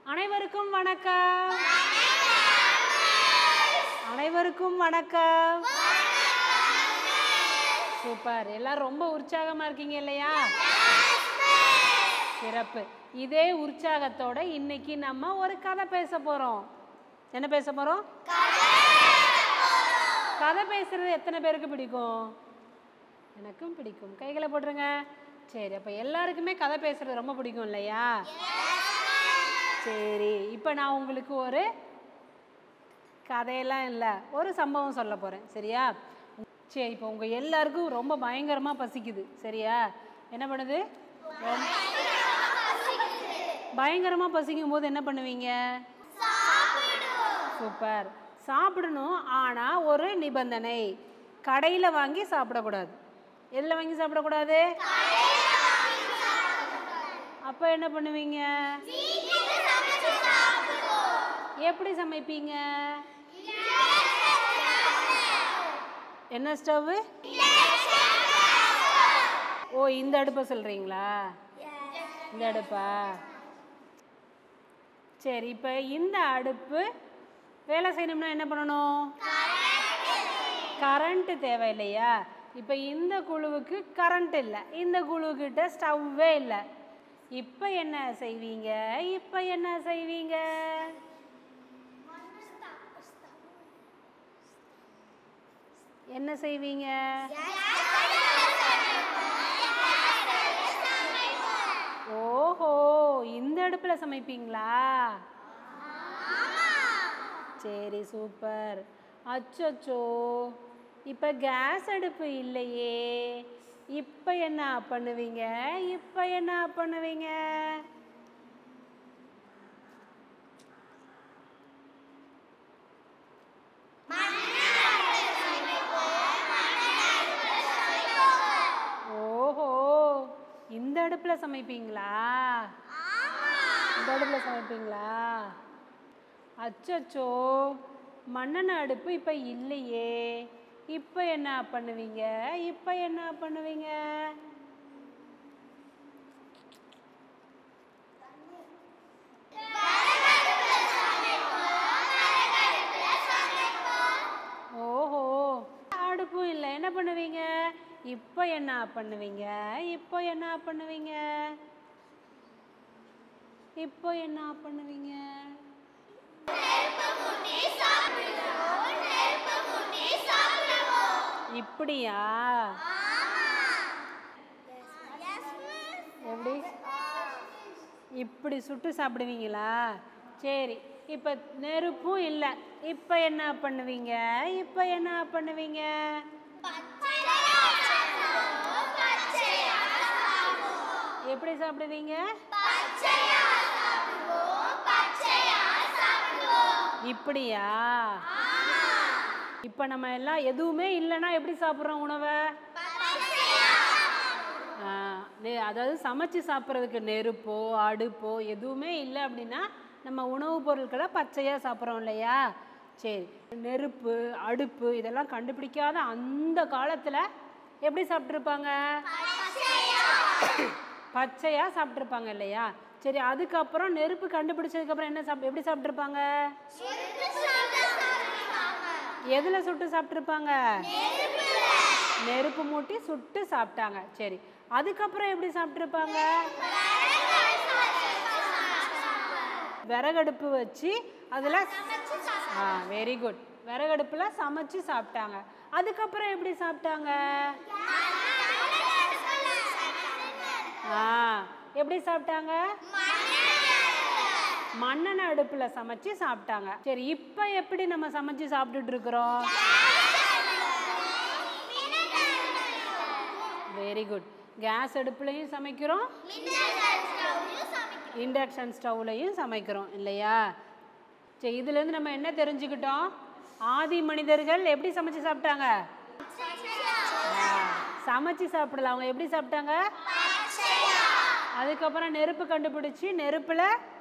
அனைவருக்கும் வணக்கம் அனைவருக்கும் வணக்கம் சூப்பர் எல்லாரும் ரொம்ப உற்சாகமா இருக்கீங்க இல்லையா சிறப்பு இதே உற்சாகத்தோட இன்னைக்கு நம்ம ஒரு கதை பேச போறோம் என்ன பேச போறோம் கதை பேசுறது எத்தனை பேருக்கு பிடிக்கும் எனக்கும் பிடிக்கும் கைகளை போட்டுருங்க சரி அப்போ எல்லாருக்குமே கதை பேசுறது ரொம்ப பிடிக்கும் இல்லையா சரி இப்போ நான் உங்களுக்கு ஒரு கதையெல்லாம் இல்லை ஒரு சம்பவம் சொல்ல போகிறேன் சரியா சரி இப்போ உங்கள் எல்லாருக்கும் ரொம்ப பயங்கரமாக பசிக்குது சரியா என்ன பண்ணுது ரொம்ப- பயங்கரமாக பசிக்கும் போது என்ன பண்ணுவீங்க சூப்பர் சாப்பிடணும் ஆனால் ஒரு நிபந்தனை கடையில் வாங்கி சாப்பிடக்கூடாது எதில் வாங்கி சாப்பிடக்கூடாது அப்போ என்ன பண்ணுவீங்க எப்படி சமைப்பீங்க என்ன ஸ்டவ் ஓ இந்த அடுப்பை சொல்றீங்களா இந்த அடுப்பா சரி இப்போ இந்த அடுப்பு வேலை செய்யணும்னா என்ன பண்ணணும் கரண்ட் தேவை இல்லையா இப்போ இந்த குழுவுக்கு கரண்ட் இல்லை இந்த குழுக்கிட்ட ஸ்டவ்வே இல்லை இப்போ என்ன செய்வீங்க இப்போ என்ன செய்வீங்க என்ன செய்வீங்க ஓஹோ இந்த அடுப்பில் சமைப்பீங்களா சரி சூப்பர் அச்சோ இப்போ கேஸ் அடுப்பு இல்லையே இப்போ என்ன பண்ணுவீங்க இப்போ என்ன பண்ணுவீங்க ஓஹோ இந்த அடுப்பில் சமைப்பீங்களா இந்த அடுப்பில் சமைப்பீங்களா அச்சச்சோ மண்ணெண்ணெய் அடுப்பு இப்போ இல்லையே இப்போ என்ன பண்ணுவீங்க இப்போ என்ன பண்ணுவீங்க ஓஹோ அடுப்பும் இல்லை என்ன பண்ணுவீங்க இப்போ என்ன பண்ணுவீங்க இப்போ என்ன பண்ணுவீங்க இப்போ என்ன பண்ணுவீங்க இப்படியா எப்படி இப்படி சுட்டு சாப்பிடுவீங்களா சரி இப்போ நெருப்பும் இல்லை இப்போ என்ன பண்ணுவீங்க இப்போ என்ன பண்ணுவீங்க எப்படி சாப்பிடுவீங்க இப்படியா இப்போ நம்ம எல்லாம் எதுவுமே இல்லைன்னா எப்படி சாப்பிட்றோம் உணவை ஆ, நெ- அதாவது சமைச்சு சாப்பிட்றதுக்கு நெருப்போ அடுப்போ எதுவுமே இல்லை அப்படின்னா நம்ம உணவுப் பொருட்களை பச்சையாக சாப்பிட்றோம் இல்லையா சரி நெருப்பு அடுப்பு இதெல்லாம் கண்டுபிடிக்காத அந்த காலத்தில் எப்படி சாப்பிட்ருப்பாங்க பச்சையாக சாப்பிட்ருப்பாங்க இல்லையா சரி அதுக்கப்புறம் நெருப்பு கண்டுபிடிச்சதுக்கப்புறம் என்ன சாப்பிட்டு எப்படி சாப்பிட்ருப்பாங்க எதில் சுட்டு சாப்பிட்ருப்பாங்க நெருப்பு மூட்டி சுட்டு சாப்பிட்டாங்க சரி அதுக்கப்புறம் எப்படி சாப்பிட்ருப்பாங்க விறகடுப்பு வச்சு அதில் ஆ வெரி குட் விறகடுப்பில் சமைச்சு சாப்பிட்டாங்க அதுக்கப்புறம் எப்படி சாப்பிட்டாங்க ஆ எப்படி சாப்பிட்டாங்க மண்ணெண்ணெய் அடுப்பில் சமைச்சு சாப்பிட்டாங்க சரி இப்போ எப்படி நம்ம சமைச்சு சாப்பிட்டுட்டு இருக்கிறோம் வெரி குட் கேஸ் அடுப்புலையும் சமைக்கிறோம் இண்டக்ஷன் ஸ்டவ்லையும் சமைக்கிறோம் இல்லையா சரி இதுலேருந்து நம்ம என்ன தெரிஞ்சுக்கிட்டோம் ஆதி மனிதர்கள் எப்படி சமைச்சு சாப்பிட்டாங்க ஆ, சமைச்சு சாப்பிடல அவங்க எப்படி சாப்பிட்டாங்க அதுக்கப்புறம் நெருப்பு கண்டுபிடிச்சி நெருப்புல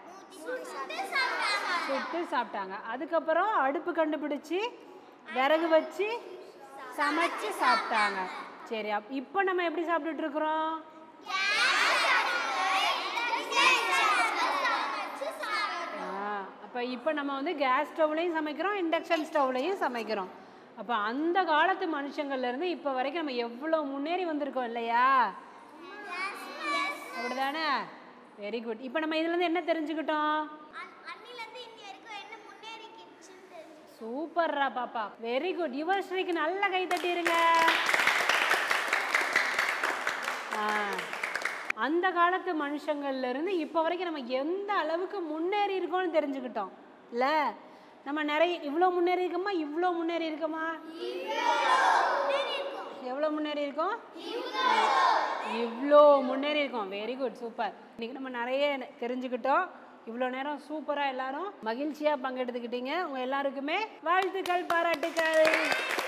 சுட்டு சாப்பிட்டாங்க அதுக்கப்புறம் அடுப்பு கண்டுபிடிச்சி விறகு வச்சு சமைச்சு சாப்பிட்டாங்க சரி அப் இப்போ நம்ம எப்படி சாப்பிட்டுட்டு இருக்கிறோம் ஆ இப்போ நம்ம வந்து கேஸ் ஸ்டவ்லையும் சமைக்கிறோம் இண்டக்ஷன் ஸ்டவ்லையும் சமைக்கிறோம் அப்போ அந்த காலத்து மனுஷங்கள்ல இருந்து இப்போ வரைக்கும் நம்ம எவ்வளோ முன்னேறி வந்திருக்கோம் இல்லையா அப்படிதானே வெரி குட் இப்போ நம்ம இதுலேருந்து என்ன தெரிஞ்சுக்கிட்டோம் அன்னிலேருந்து இன்னி வரைக்கும் என்ன முன்னேறிக்கிச்சுன்னு தெரிஞ்சு சூப்பர்ரா பாப்பா வெரி குட் யுவஸ்ரீக்கு நல்ல கை தட்டிருங்க ஆ, அந்த காலத்து மனுஷங்கள்ல இருந்து இப்போ வரைக்கும் நம்ம எந்த அளவுக்கு முன்னேறி இருக்கோம்னு தெரிஞ்சுக்கிட்டோம் இல்ல நம்ம நிறைய இவ்வளோ முன்னேறி இருக்கோமா இவ்வளோ முன்னேறி இருக்கோமா எவ்வளோ முன்னேறி இருக்கோம் இவ்வளோ முன்னேறி இருக்கோம் வெரி குட் சூப்பர் இன்னைக்கு நம்ம நிறைய தெரிஞ்சுக்கிட்டோம் இவ்வளோ நேரம் சூப்பராக எல்லாரும் மகிழ்ச்சியாக பங்கெடுத்துக்கிட்டீங்க உங்கள் எல்லாருக்குமே வாழ்த்துக்கள் பாராட்டுக்கள்